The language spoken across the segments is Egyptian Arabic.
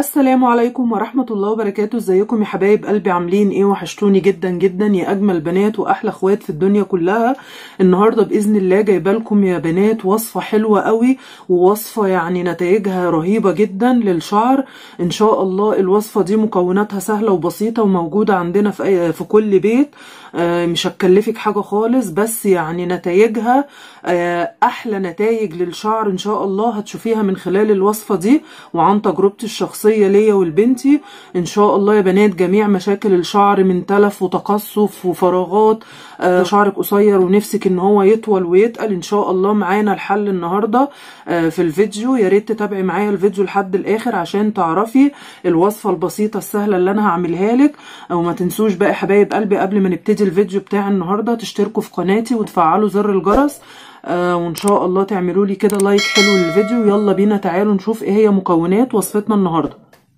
السلام عليكم ورحمة الله وبركاته ازيكم يا حبايب قلبي عاملين ايه وحشتوني جدا جدا يا اجمل بنات واحلى اخوات في الدنيا كلها النهاردة باذن الله جايبه لكم يا بنات وصفة حلوة قوي ووصفة يعني نتائجها رهيبة جدا للشعر ان شاء الله الوصفة دي مكوناتها سهلة وبسيطة وموجودة عندنا في, أي في كل بيت آه، مش هتكلفك حاجة خالص بس يعني نتائجها آه، احلى نتائج للشعر ان شاء الله هتشوفيها من خلال الوصفة دي وعن تجربتي الشخصية ليا ولبنتي ان شاء الله يا بنات جميع مشاكل الشعر من تلف وتقصف وفراغات آه، شعرك قصير ونفسك ان هو يطول ويتقل ان شاء الله معانا الحل النهاردة آه، في الفيديو يا ريت تتابعي معايا الفيديو لحد الاخر عشان تعرفي الوصفة البسيطة السهلة اللي انا هعملها لك وما تنسوش بقى يا حبايب قلبي قبل ما نبتدي الفيديو بتاع النهاردة تشتركوا في قناتي وتفعلوا زر الجرس آه وان شاء الله تعملوا لي كده لايك حلو للفيديو يلا بينا تعالوا نشوف ايه هي مكونات وصفتنا النهارده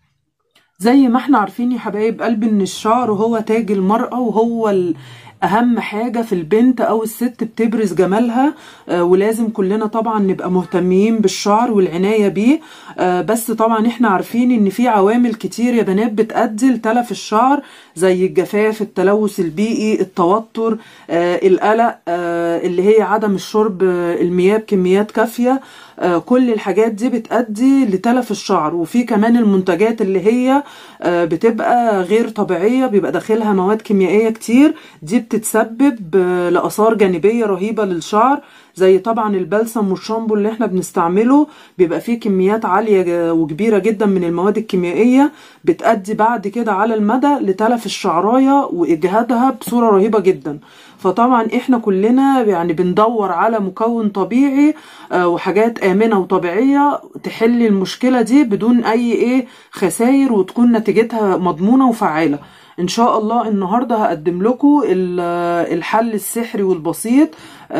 زي ما احنا عارفين يا حبايب قلبي ان الشعر هو تاج المرأة وهو ال... اهم حاجة في البنت او الست بتبرز جمالها آه ولازم كلنا طبعا نبقى مهتمين بالشعر والعناية بيه آه بس طبعا احنا عارفين ان في عوامل كتير يا بنات بتأدي لتلف الشعر زي الجفاف التلوث البيئي التوتر آه القلق آه اللي هي عدم الشرب آه المياه بكميات كافية آه كل الحاجات دي بتأدي لتلف الشعر وفي كمان المنتجات اللي هي آه بتبقى غير طبيعية بيبقى داخلها مواد كيميائية كتير دي بتتسبب آه لآثار جانبية رهيبة للشعر زي طبعا البلسم والشامبو اللي احنا بنستعمله بيبقى فيه كميات عالية وكبيرة جدا من المواد الكيميائية بتأدي بعد كده على المدى لتلف الشعراية وإجهادها بصورة رهيبة جدا فطبعا احنا كلنا يعني بندور على مكون طبيعي وحاجات آمنة وطبيعية تحل المشكلة دي بدون أي ايه خسائر وتكون نتيجتها مضمونة وفعالة ان شاء الله النهارده هقدم لكم الحل السحري والبسيط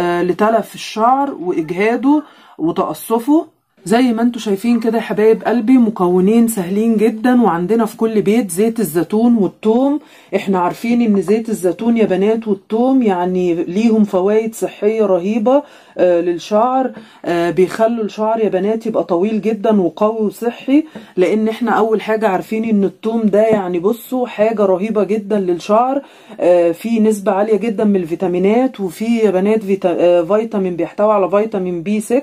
لتلف الشعر واجهاده وتقصفه زي ما انتم شايفين كده يا حبايب قلبي مكونين سهلين جدا وعندنا في كل بيت زيت الزيتون والثوم احنا عارفين ان زيت الزيتون يا بنات والثوم يعني ليهم فوائد صحية رهيبة آه للشعر آه بيخلوا الشعر يا بنات يبقى طويل جدا وقوي وصحي لان احنا اول حاجة عارفين ان الثوم ده يعني بصوا حاجة رهيبة جدا للشعر آه في نسبة عالية جدا من الفيتامينات وفي يا بنات فيتا فيتامين بيحتوي على فيتامين بي 6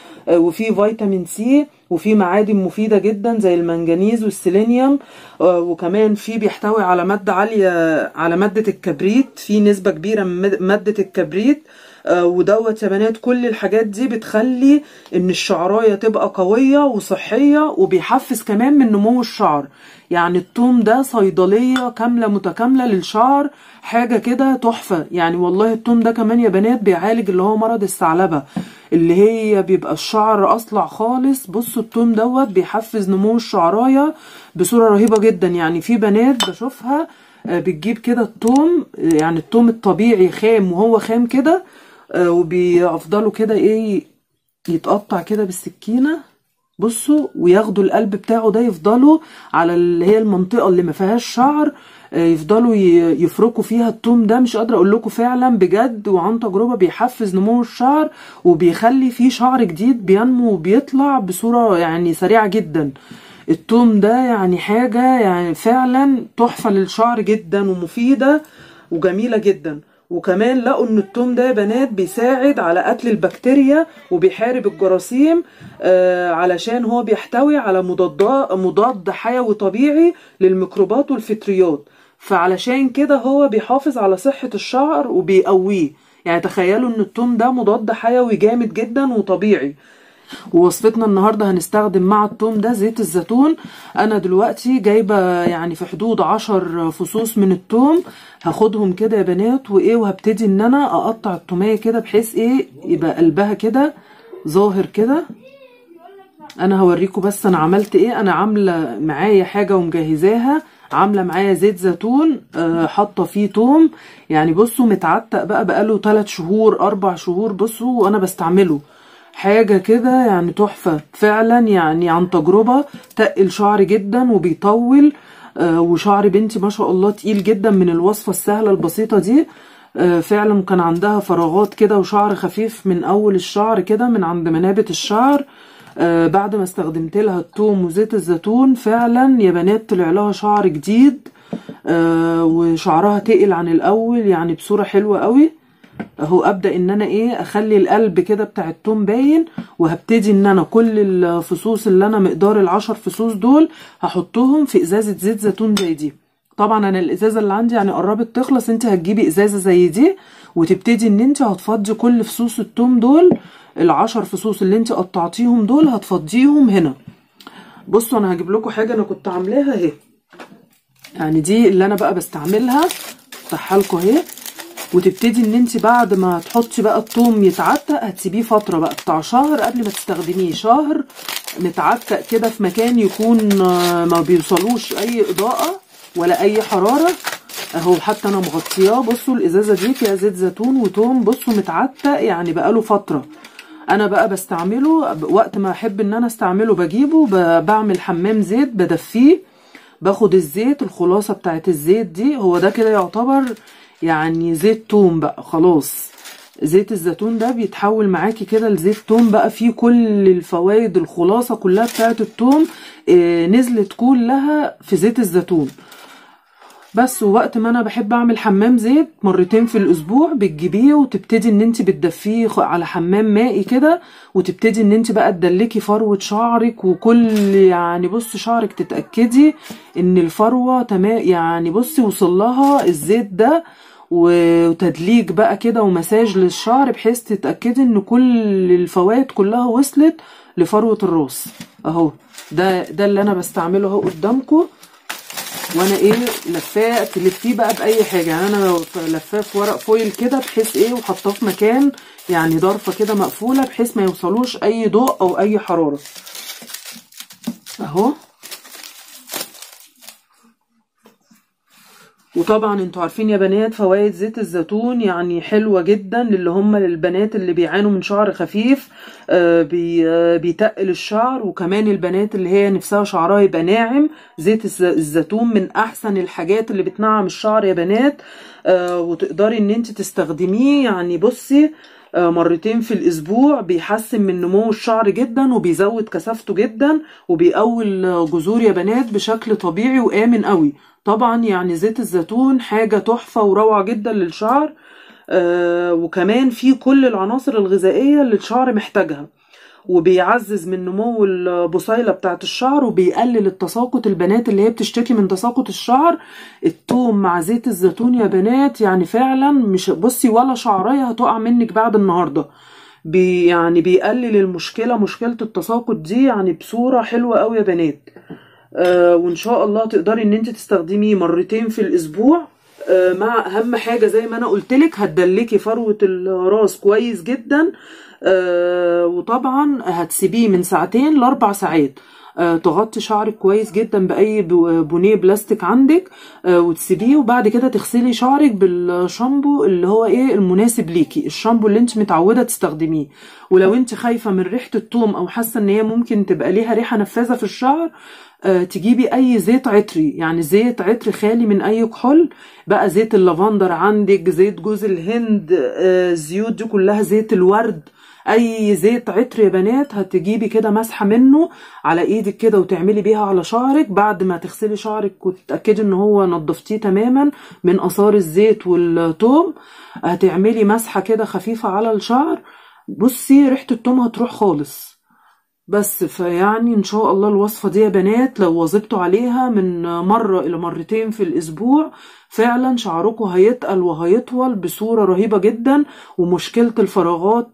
وفي فيتامين سي وفي معادن مفيدة جدا زي المنجنيز والسيلينيوم وكمان في بيحتوي على مادة عالية على مادة الكبريت في نسبة كبيرة من مادة الكبريت ودوت يا بنات كل الحاجات دي بتخلي ان الشعرايه تبقى قويه وصحيه وبيحفز كمان من نمو الشعر يعني الثوم ده صيدليه كامله متكامله للشعر حاجه كده تحفه يعني والله الثوم ده كمان يا بنات بيعالج اللي هو مرض الثعلبه اللي هي بيبقى الشعر اصلع خالص بصوا الثوم دوت بيحفز نمو الشعرايه بصوره رهيبه جدا يعني في بنات بشوفها بتجيب كده الثوم يعني الثوم الطبيعي خام وهو خام كده وبيفضلوا كده ايه يتقطع كده بالسكينه بصوا وياخدوا القلب بتاعه ده يفضلوا على اللي هي المنطقه اللي ما فيهاش شعر يفضلوا يفركوا فيها التوم ده مش قادره اقول لكم فعلا بجد وعن تجربه بيحفز نمو الشعر وبيخلي فيه شعر جديد بينمو وبيطلع بصوره يعني سريعه جدا التوم ده يعني حاجه يعني فعلا تحفه للشعر جدا ومفيده وجميله جدا وكمان لقوا ان التوم ده يا بنات بيساعد على قتل البكتيريا وبيحارب الجراثيم آه علشان هو بيحتوي على مضاد مضاد حيوي طبيعي للميكروبات والفطريات فعلشان كده هو بيحافظ على صحة الشعر وبيقويه يعني تخيلوا ان التوم ده مضاد حيوي جامد جدا وطبيعي ووصفتنا النهاردة هنستخدم مع التوم ده زيت الزيتون انا دلوقتي جايبة يعني في حدود عشر فصوص من التوم هاخدهم كده يا بنات وايه وهبتدي ان انا اقطع التومية كده بحيث ايه يبقى قلبها كده ظاهر كده انا هوريكم بس انا عملت ايه انا عاملة معايا حاجة ومجهزاها عامله معايا زيت زيتون أه حاطه فيه توم يعني بصوا متعتق بقى بقاله 3 شهور 4 شهور بصوا وانا بستعمله حاجة كده يعني تحفة فعلا يعني عن تجربة تقل شعري جدا وبيطول آه وشعر بنتي ما شاء الله تقيل جدا من الوصفة السهلة البسيطة دي آه فعلا كان عندها فراغات كده وشعر خفيف من اول الشعر كده من عند منابت الشعر آه بعد ما استخدمت لها التوم وزيت الزيتون فعلا يا بنات طلع لها شعر جديد آه وشعرها تقل عن الاول يعني بصورة حلوة قوي اهو ابدا ان انا ايه اخلي القلب كده بتاع التوم باين وهبتدي ان انا كل الفصوص اللي انا مقدار العشر فصوص دول هحطهم في ازازه زيت زيتون زي دي طبعا انا الازازه اللي عندي يعني قربت تخلص انت هتجيبي ازازه زي دي وتبتدي ان انت هتفضي كل فصوص التوم دول العشر فصوص اللي انت قطعتيهم دول هتفضيهم هنا بصوا انا هجيب لكم حاجه انا كنت عاملاها اهي يعني دي اللي انا بقى بستعملها افتحها لكم اهي وتبتدي ان انت بعد ما تحطي بقى الثوم يتعتق هتسيبيه فتره بقى بتاع شهر قبل ما تستخدميه شهر متعتق كده في مكان يكون ما بيوصلوش اي اضاءه ولا اي حراره اهو حتى انا مغطياه بصوا الازازه دي فيها زيت زيتون وتوم بصوا متعتق يعني بقاله فتره انا بقى بستعمله وقت ما احب ان انا استعمله بجيبه بعمل حمام زيت بدفيه باخد الزيت الخلاصه بتاعت الزيت دي هو ده كده يعتبر يعني زيت توم بقى خلاص زيت الزيتون ده بيتحول معاكي كده لزيت توم بقى فيه كل الفوائد الخلاصة كلها بتاعت التوم آه نزلت كلها في زيت الزيتون بس ووقت ما انا بحب اعمل حمام زيت مرتين في الاسبوع بتجيبيه وتبتدي ان انت بتدفيه على حمام مائي كده وتبتدي ان انت بقى تدلكي فروه شعرك وكل يعني بصي شعرك تتاكدي ان الفروه تمام يعني بصي وصل لها الزيت ده وتدليك بقى كده ومساج للشعر بحيث تتاكدي ان كل الفوائد كلها وصلت لفروه الراس اهو ده ده اللي انا بستعمله اهو قدامكم وانا ايه لفاه تلفيه بقى باي حاجه يعني انا لفاه في ورق فويل كده بحيث ايه وحطاه في مكان يعني ضرفه كده مقفوله بحيث ما يوصلوش اي ضوء او اي حراره اهو وطبعا انتوا عارفين يا بنات فوائد زيت الزيتون يعني حلوه جدا للي هم للبنات اللي بيعانوا من شعر خفيف آه بي آه بيتقل الشعر وكمان البنات اللي هي نفسها شعرها يبقى ناعم زيت الزيتون من احسن الحاجات اللي بتنعم الشعر يا بنات آه وتقدري ان انت تستخدميه يعني بصي مرتين في الاسبوع بيحسن من نمو الشعر جدا وبيزود كثافته جدا وبيقوي الجذور يا بنات بشكل طبيعي وامن قوي طبعا يعني زيت الزيتون حاجه تحفه وروعه جدا للشعر آه وكمان فيه كل العناصر الغذائيه اللي الشعر محتاجها وبيعزز من نمو البصيلة بتاعت الشعر وبيقلل التساقط البنات اللي هي بتشتكي من تساقط الشعر التوم مع زيت الزيتون يا بنات يعني فعلا مش بصي ولا شعرية هتقع منك بعد النهاردة بي يعني بيقلل المشكلة مشكلة التساقط دي يعني بصورة حلوة قوي يا بنات آه وان شاء الله تقدري ان انت تستخدميه مرتين في الاسبوع آه مع اهم حاجة زي ما انا قلتلك هتدلكي فروة الراس كويس جدا آه وطبعا هتسيبيه من ساعتين لاربع ساعات آه تغطي شعرك كويس جدا باي بونيه بلاستيك عندك آه وتسيبيه وبعد كده تغسلي شعرك بالشامبو اللي هو ايه المناسب ليكي الشامبو اللي انت متعوده تستخدميه ولو انت خايفه من ريحه الثوم او حاسه ان هي ممكن تبقى ليها ريحه نفاذه في الشعر آه تجيبي اي زيت عطري يعني زيت عطري خالي من اي كحول بقى زيت اللافندر عندك زيت جوز الهند آه زيوت دي كلها زيت الورد اي زيت عطر يا بنات هتجيبي كده مسحه منه على ايدك كده وتعملي بيها على شعرك بعد ما تغسلي شعرك وتتاكدي ان هو نضفتيه تماما من اثار الزيت والثوم هتعملي مسحه كده خفيفه على الشعر بصي ريحه الثوم هتروح خالص بس فيعني ان شاء الله الوصفه دي يا بنات لو واظبتوا عليها من مره الى مرتين في الاسبوع فعلا شعركم هيتقل وهيطول بصوره رهيبه جدا ومشكله الفراغات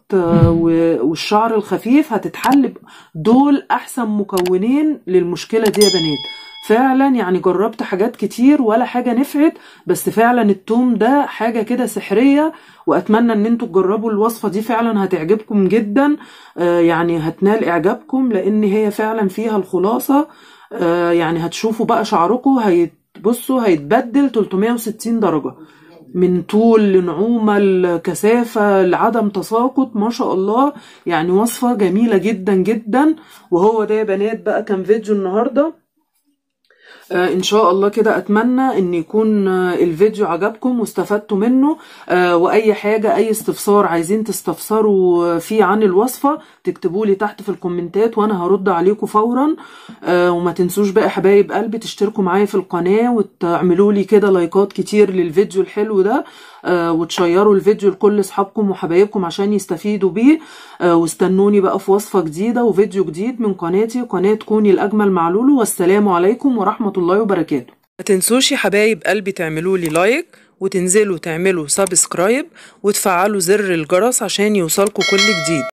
والشعر الخفيف هتتحل دول احسن مكونين للمشكله دي يا بنات فعلا يعني جربت حاجات كتير ولا حاجة نفعت بس فعلا التوم ده حاجة كده سحرية واتمنى ان انتوا تجربوا الوصفة دي فعلا هتعجبكم جدا آه يعني هتنال اعجابكم لان هي فعلا فيها الخلاصة آه يعني هتشوفوا بقى شعركم هيتبصوا هيتبدل 360 درجة من طول لنعومة لكثافة لعدم تساقط ما شاء الله يعني وصفة جميلة جدا جدا وهو ده يا بنات بقى كان فيديو النهارده آه ان شاء الله كده اتمنى ان يكون آه الفيديو عجبكم واستفدتوا منه آه واي حاجة اي استفسار عايزين تستفسروا فيه عن الوصفة تكتبوا لي تحت في الكومنتات وانا هرد عليكم فورا آه وما تنسوش بقى حبايب قلبي تشتركوا معايا في القناة وتعملوا لي كده لايكات كتير للفيديو الحلو ده آه وتشيروا الفيديو لكل اصحابكم وحبايبكم عشان يستفيدوا بيه آه واستنوني بقى في وصفة جديدة وفيديو جديد من قناتي قناة كوني الأجمل مع لولو والسلام عليكم ورحمة الله وبركاته ما تنسوش يا حبايب قلبي تعملوا لي لايك وتنزلوا تعملوا سبسكرايب وتفعلوا زر الجرس عشان يوصلكوا كل جديد